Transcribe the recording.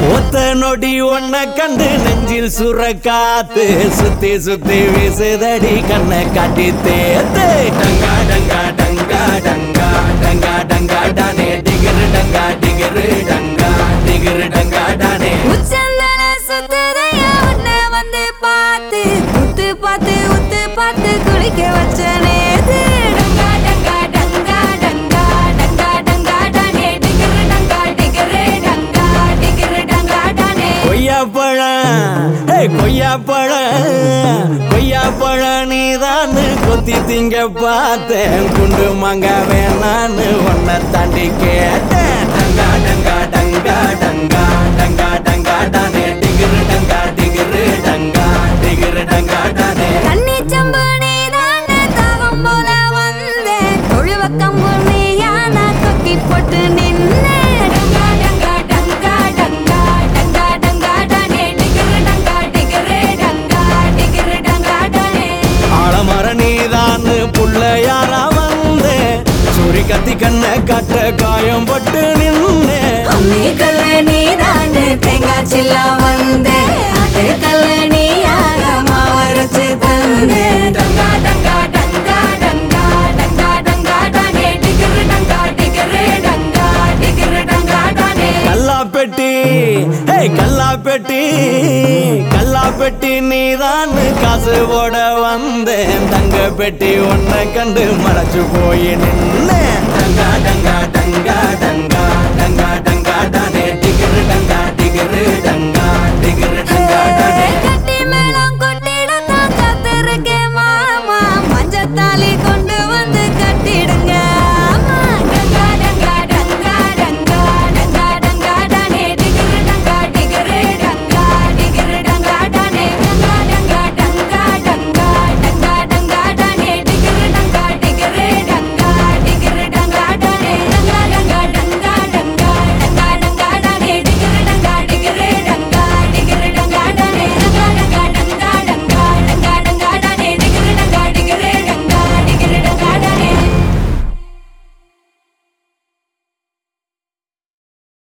ஒத்த நொடி ஒன்ன கண்டு நெஞ்சில் சுர காத்து சுத்தி சுத்தி வீசுதடி கண்ணை காட்டி தேத்து டங்கா டங்கா டங்கா டங்கா டங்கா டங்கா டானே டிகிரு டங்கா டிகிரு டங்கா டிகிரு டங்கா டானே உச்சந்தல சுத்ததையா உன்னை வந்து பார்த்து உத்து பார்த்து உத்து பார்த்து குளிக்க வச்ச நேத்து டங்கா டங்கா டங்கா டங்கா டங்கா டங்கா டானே டிகிரு டங்கா டிகிரு டங்கா டிகிரு டங்கா டானே கொய்யா பழம் ஏய் கொய்யா பழம் கொய்யா பழம் நீதான் கொத்தி திங்க பார்த்தேன் குண்டு மங்க வேணான்னு உன்னை தாண்டி கேட்டேன் டங்கா டங்கா டங்கா டங்கா டங்கா டங்கா டானே டிகிரு டங்கா டிகிரு டங்கா டிகிரு டங்கா டானே கண்ணி சம்பு நீதானே தாகம் போல வந்தேன் தொழுவ கம்பு நீயா நான் தொக்கி போட்டு நின்னேன் டங்கா டங்கா டங்கா டங்கா டங்கா டங்கா டானே டிகிரு டங்கா டிகிரு டங்கா டிகிரு டங்கா டானே ஆலமர நீதான் புள்ளையாரா வந்தேன் சூரி கத்தி கண்ணை காட்ட காயம் பட்டு நின்னேன் அம்மி கல்ல நீதானே தேங்காய் சில்லா வந்தேன் அது கல்ல நீயாக மாவரைச்சு தந்தேன் டங்கா டங்கா டங்கா டங்கா டங்கா டங்கா டானே டிகிரு டங்கா டிகிரு டங்கா டிகிரு டங்கா டானே கல்லா பெட்டி ஏய் கல்லா பெட்டி கல்லா பெட்டி நீதான் காசு போட வந்தேன் தங்க பெட்டி உன்னை கண்டு மறைச்சு போய் நின்னேன் டங்கா டங்கா